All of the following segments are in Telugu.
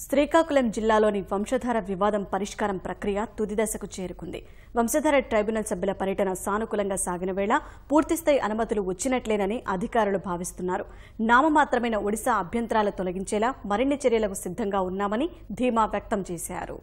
శ్రీకాకుళం జిల్లాలోని వంశధార వివాదం పరిష్కారం ప్రక్రియ తుది దశకు చేరుకుంది వంశధార ట్రైబ్యునల్ సభ్యుల పర్యటన సానుకూలంగా సాగిన వేళ పూర్తిస్థాయి అనుమతులు వచ్చినట్లేనని అధికారులు భావిస్తున్నారు నామమాత్రమైన ఒడిశా అభ్యంతరాలు తొలగించేలా మరిన్ని చర్యలకు సిద్ధంగా ఉన్నామని ధీమా వ్యక్తం చేశారు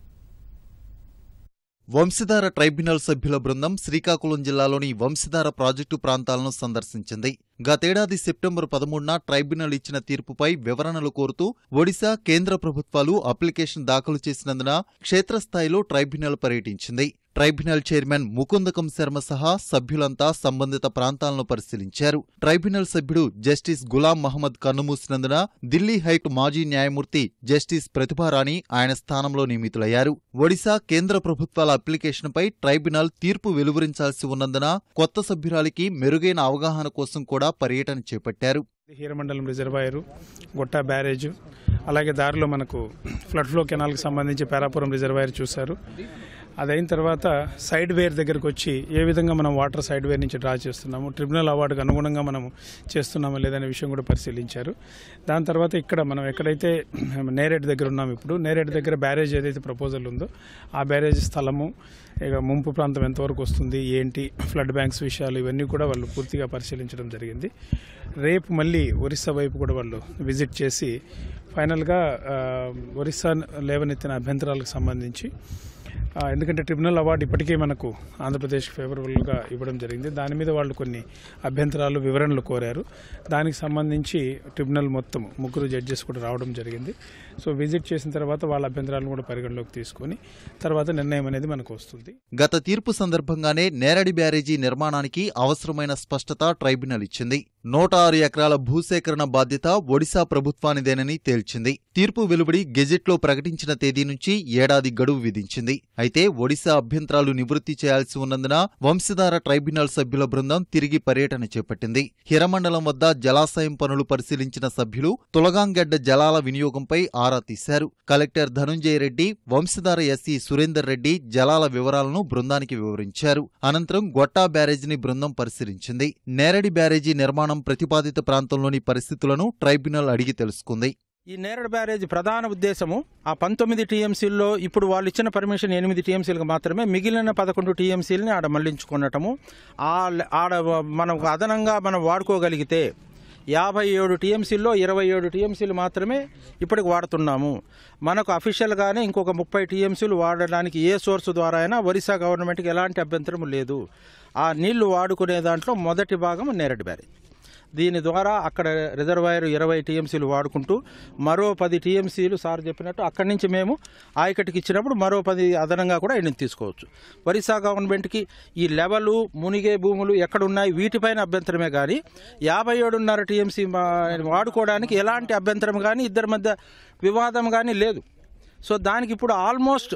వంశధార ట్రైబ్యునల్ సభ్యుల బృందం శ్రీకాకుళం జిల్లాలోని వంశధార ప్రాజెక్టు ప్రాంతాలను సందర్శించింది గతేడాది సెప్టెంబర్ పదమూడున ట్రైబ్యునల్ ఇచ్చిన తీర్పుపై వివరణలు కోరుతూ ఒడిశా కేంద్ర ప్రభుత్వాలు అప్లికేషన్ దాఖలు చేసినందున క్షేత్రస్థాయిలో ట్రైబ్యునల్ పర్యటించింది ట్రైబ్యునల్ చైర్మన్ ముకుందకం శర్మ సహా సభ్యులంతా సంబంధిత ప్రాంతాలను పరిశీలించారు ట్రైబ్యునల్ సభ్యుడు జస్టిస్ గులాం మహమ్మద్ కన్నుమూసినందున ఢిల్లీ హైకోర్టు మాజీ న్యాయమూర్తి జస్టిస్ ప్రతిభారాణి ఆయన స్థానంలో నియమితులయ్యారు ఒడిశా కేంద్ర ప్రభుత్వాల అప్లికేషన్పై ట్రైబ్యునల్ తీర్పు వెలువరించాల్సి ఉన్నందున కొత్త సభ్యురాలికి మెరుగైన అవగాహన కోసం కూడా పర్యటన చేపట్టారు హీరమండలం రిజర్వాయరు గొట్టా బ్యారేజ్ అలాగే దారిలో మనకు ఫ్లడ్ ఫ్లో కెనాల్కి సంబంధించి పేరాపురం రిజర్వాయర్ చూశారు అదైన తర్వాత సైడ్ వేర్ దగ్గరకు వచ్చి ఏ విధంగా మనం వాటర్ సైడ్ వేర్ నుంచి డ్రా చేస్తున్నాము ట్రిబ్యునల్ అవార్డుకు అనుగుణంగా మనం చేస్తున్నామా లేదనే విషయం కూడా పరిశీలించారు దాని తర్వాత ఇక్కడ మనం ఎక్కడైతే నేరేడ్ దగ్గర ఉన్నాం ఇప్పుడు నేరేడ్ దగ్గర బ్యారేజ్ ఏదైతే ప్రపోజల్ ఉందో ఆ బ్యారేజ్ స్థలము ఇక ముంపు ప్రాంతం ఎంతవరకు వస్తుంది ఏంటి ఫ్లడ్ బ్యాంక్స్ విషయాలు ఇవన్నీ కూడా వాళ్ళు పూర్తిగా పరిశీలించడం జరిగింది రేపు మళ్ళీ ఒరిస్సా వైపు కూడా వాళ్ళు విజిట్ చేసి ఫైనల్గా ఆ, ఒరిస్సా లేవనెత్తిన అభ్యంతరాలకు సంబంధించి ఆ, ఎందుకంటే ట్రిబ్యునల్ అవార్డు ఇప్పటికే మనకు ఆంధ్రప్రదేశ్ ఫేవరబుల్గా ఇవ్వడం జరిగింది దాని మీద వాళ్ళు కొన్ని అభ్యంతరాలు వివరణలు కోరారు దానికి సంబంధించి ట్రిబ్యునల్ మొత్తం ముగ్గురు జడ్జెస్ కూడా రావడం జరిగింది సో విజిట్ చేసిన తర్వాత వాళ్ళ అభ్యంతరాలను కూడా పరిగణలోకి తీసుకొని తర్వాత నిర్ణయం అనేది మనకు వస్తుంది గత తీర్పు సందర్భంగానే నేరడి బ్యారేజీ నిర్మాణానికి అవసరమైన స్పష్టత ట్రైబ్యునల్ ఇచ్చింది నూట ఆరు ఎకరాల భూసేకరణ బాధ్యత ఒడిశా ప్రభుత్వానిదేనని తేల్చింది తీర్పు వెలువడి గెజెట్లో ప్రకటించిన తేదీ నుంచి ఏడాది గడువు విధించింది అయితే ఒడిశా అభ్యంతరాలు నివృత్తి చేయాల్సి ఉన్నందున వంశధార ట్రైబ్యునల్ సభ్యుల బృందం తిరిగి పర్యటన చేపట్టింది హిరమండలం వద్ద జలాశయం పనులు పరిశీలించిన సభ్యులు తులగాంగెడ్డ జలాల వినియోగంపై ఆరా తీశారు కలెక్టర్ ధనుంజయ రెడ్డి వంశధార ఎస్సీ సురేందర్ రెడ్డి జలాల వివరాలను బృందానికి వివరించారు అనంతరం గొట్టా బ్యారేజీని బృందం పరిశీలించింది నేరడి బ్యారేజీ నిర్మాణం ప్రతిపాదిత ప్రాంతంలోని పరిస్థితులను ట్రైబ్యునల్ అడిగి తెలుసుకుంది ఈ నేరడ్ బ్యారేజ్ ప్రధాన ఉద్దేశము ఆ పంతొమ్మిది టీఎంసీల్లో ఇప్పుడు వాళ్ళు ఇచ్చిన పర్మిషన్ ఎనిమిది టీఎంసీలకు మాత్రమే మిగిలిన పదకొండు టీఎంసీలని ఆడ మళ్లించుకునటము ఆ ఆడ మనం అదనంగా మనం వాడుకోగలిగితే యాభై ఏడు టీఎంసీల్లో ఇరవై ఏడు టీఎంసీలు మాత్రమే ఇప్పటికి వాడుతున్నాము మనకు అఫీషియల్గానే ఇంకొక ముప్పై టీఎంసీలు వాడడానికి ఏ సోర్సు ద్వారా అయినా ఒరిస్సా గవర్నమెంట్కి ఎలాంటి అభ్యంతరం లేదు ఆ నీళ్లు వాడుకునే దాంట్లో మొదటి భాగం నేరడ్ బ్యారేజ్ దీని ద్వారా అక్కడ రిజర్వాయర్ ఇరవై టీఎంసీలు వాడుకుంటూ మరో పది టీఎంసీలు సార్ చెప్పినట్టు అక్కడి నుంచి మేము ఆయకటికి ఇచ్చినప్పుడు మరో పది అదనంగా కూడా ఎండిని తీసుకోవచ్చు ఒరిస్సా గవర్నమెంట్కి ఈ లెవెలు మునిగే భూములు ఎక్కడున్నాయి వీటిపైన అభ్యంతరమే కానీ యాభై ఏడున్నర టీఎంసీ వాడుకోవడానికి ఎలాంటి అభ్యంతరం కానీ ఇద్దరి మధ్య వివాదం కానీ లేదు సో దానికి ఇప్పుడు ఆల్మోస్ట్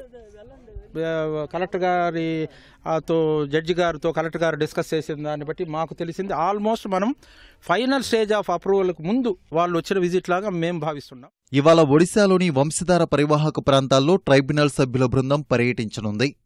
ఆ, కలెక్టర్ గారి ఆ, తో జడ్జి గారితో కలెక్టర్ గారు డిస్కస్ చేసిన దాన్ని బట్టి మాకు తెలిసింది ఆల్మోస్ట్ మనం ఫైనల్ స్టేజ్ ఆఫ్ అప్రూవల్కి ముందు వాళ్ళు వచ్చిన విజిట్ లాగా మేము భావిస్తున్నాం ఇవాళ ఒడిశాలోని వంశధార పరివాహక ప్రాంతాల్లో ట్రైబ్యునల్ సభ్యుల బృందం పర్యటించనుంది